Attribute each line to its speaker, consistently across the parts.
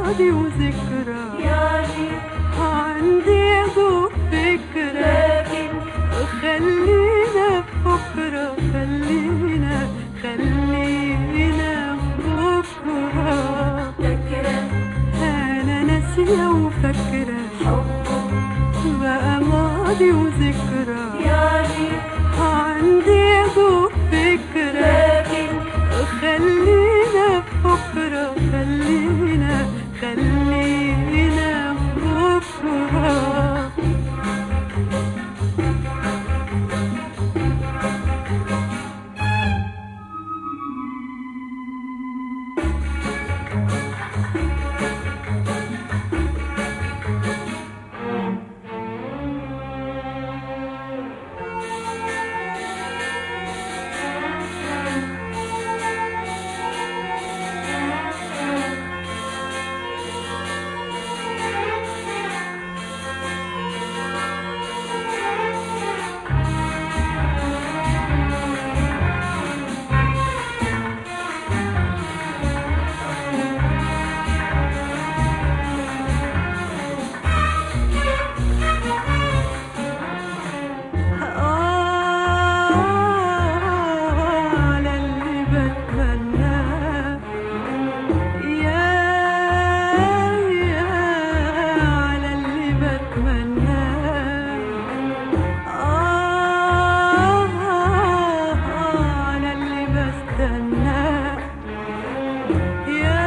Speaker 1: ماضي وذكرى
Speaker 2: يعني
Speaker 1: عندي دوب فكرة
Speaker 2: لكن
Speaker 1: خلينا في بكرة خلينا خلينا في بكرة
Speaker 2: فاكرة
Speaker 1: أنا ناسية وفاكرة
Speaker 2: حبه
Speaker 1: بقى ماضي وذكرى
Speaker 2: يعني
Speaker 1: عندي دوب فكرة
Speaker 2: لكن
Speaker 1: خلينا في بكرة خلينا خلينا في بكرة على اللي بتمناه يا يا على اللي بتمناه آه على اللي بستناه يا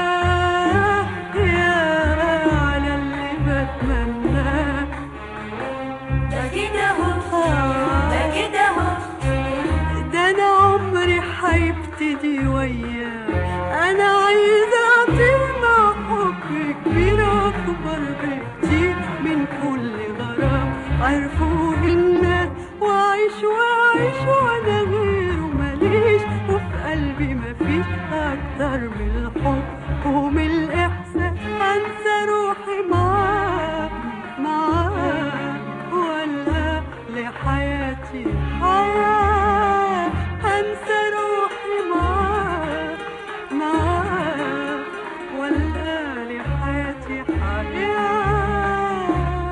Speaker 1: يا على اللي بتمناه
Speaker 2: ده كده هو ده كده هو
Speaker 1: ده انا عمري هيبتدي وياه انا عايزه اطير مع حب كبير اكبر بكتير من كل غرام عرفوه الناس واعيش واعيش وانا غيره ماليش وفي قلبي مفيش اكتر من الحب ومن الاحساس انسى روحي معاه معاه ولا لحياتي حياة أنسى روحي معاه معاه ولا لحياتي حياة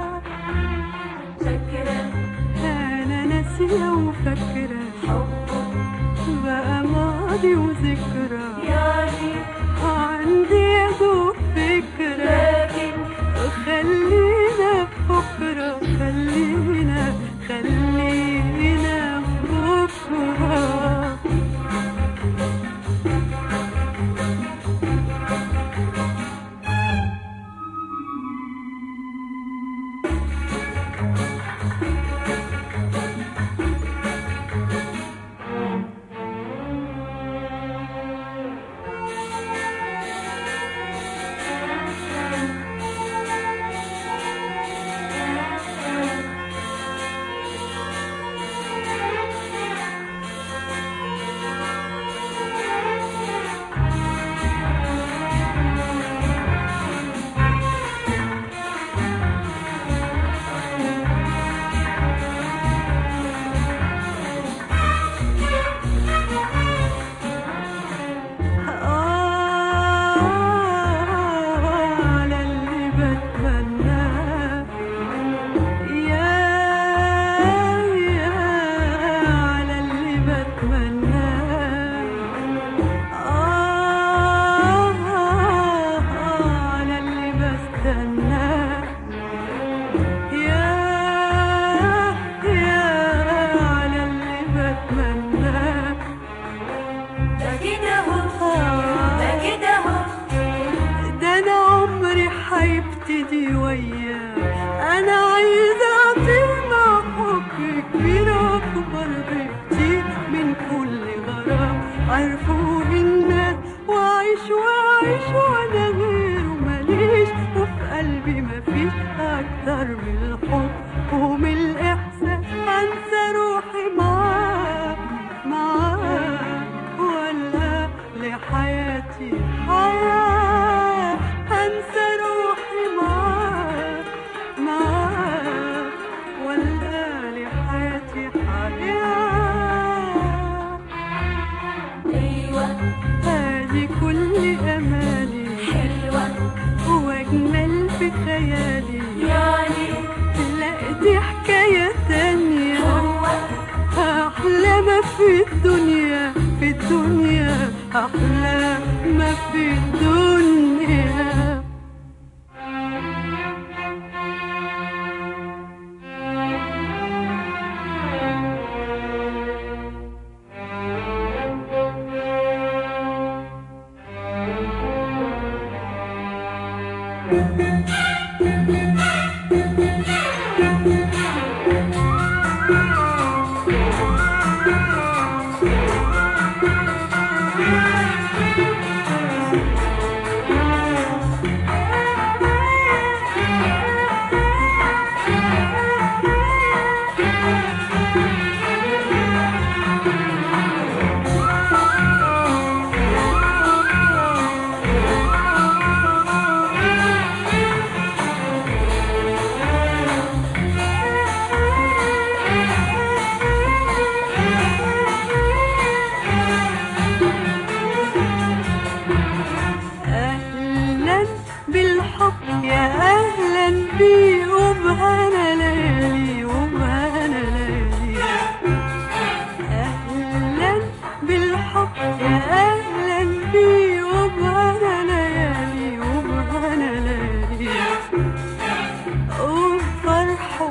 Speaker 2: فاكرة
Speaker 1: أنا ناسية وفاكرة
Speaker 2: حبه
Speaker 1: بقى ماضي وذكرى
Speaker 2: يعني
Speaker 1: عندي دوب فكرة
Speaker 2: لكن
Speaker 1: خلينا في بكرة خلينا خلينا في بكرة على اللي بتمناه يا يا على اللي بتمناه آه على اللي بستناه يا يا على اللي بتمناه
Speaker 2: ده كده هو ده كده هو
Speaker 1: ده انا عمري هيبتدي وياه انا عايزه اطير مع حب كبير اكبر بكتير من كل غرام عرفوه الناس واعيش واعيش وانا غيره ماليش وفي قلبي مفيش اكتر من الحب ومن الاحساس انسى روحي معاه معاه ولا لحياتي حياة أنسى روحي معاه معاه ولا لحياتي حياة
Speaker 2: ايوه
Speaker 1: هذه كل أمالي
Speaker 2: حلوة
Speaker 1: أحلى ما في الدنيا أهلا بالحب يا أهلا بي وبهنا ليالي وبهنا ليالي أهلا بالحب يا أهلا بي وبهنا ليالي وبهنا ليالي وبفرحه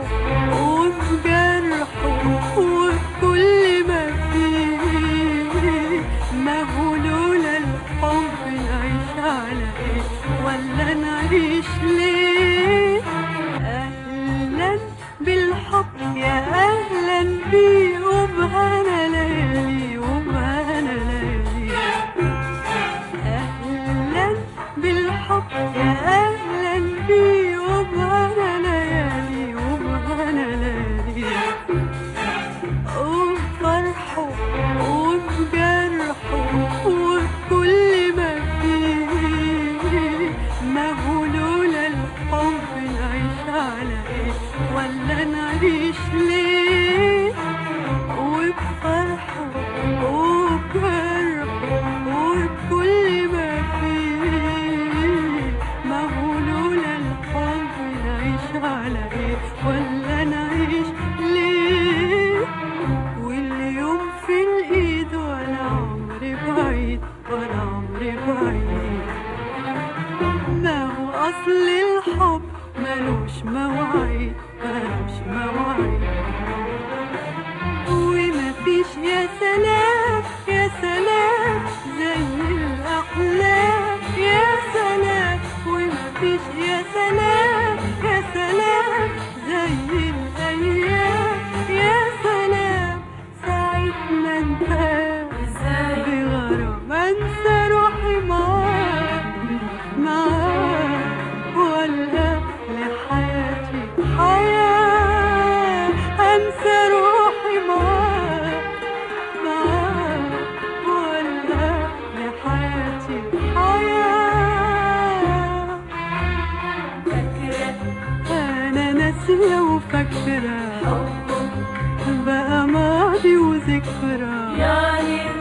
Speaker 1: وبجرحه وبكل ما فيه ما هو لولا الحب نعيش على ايه ولا نعيش ليه اهلا بالحب يا اهلا بيه وبهنا ليالي وبهنا ليالي أهلا بالحب يا أهلا بي وبهنا ليالي وبهنا ليالي وبفرحه وبجرحه وبكل ما فيه ما هو لولا الحب نعيش على ايه ولا نعيش ليه وبفرحه وبجرحه وبكل ما فيه ما هو لولا الحب نعيش على ايه ولا نعيش ليه واليوم في الايد ولا عمري بعيد ولا عمري بعيد ما هو اصل الحب ملوش مواعيد ملوش مواعيد ومفيش يا سلام يا سلام زي الأحلام يا سلام ومفيش يا سلام يا سلام زي الأيام يا سلام ساعة ما انتهى بغرام انسى روحي معاك معاك ولا لحياتي حياة انسى روحي معاك معاك ولا لحياتي حياة
Speaker 2: فاكرة
Speaker 1: انا ناسية وفاكرة
Speaker 2: حبك
Speaker 1: بقى ماضي وذكرى
Speaker 2: يعني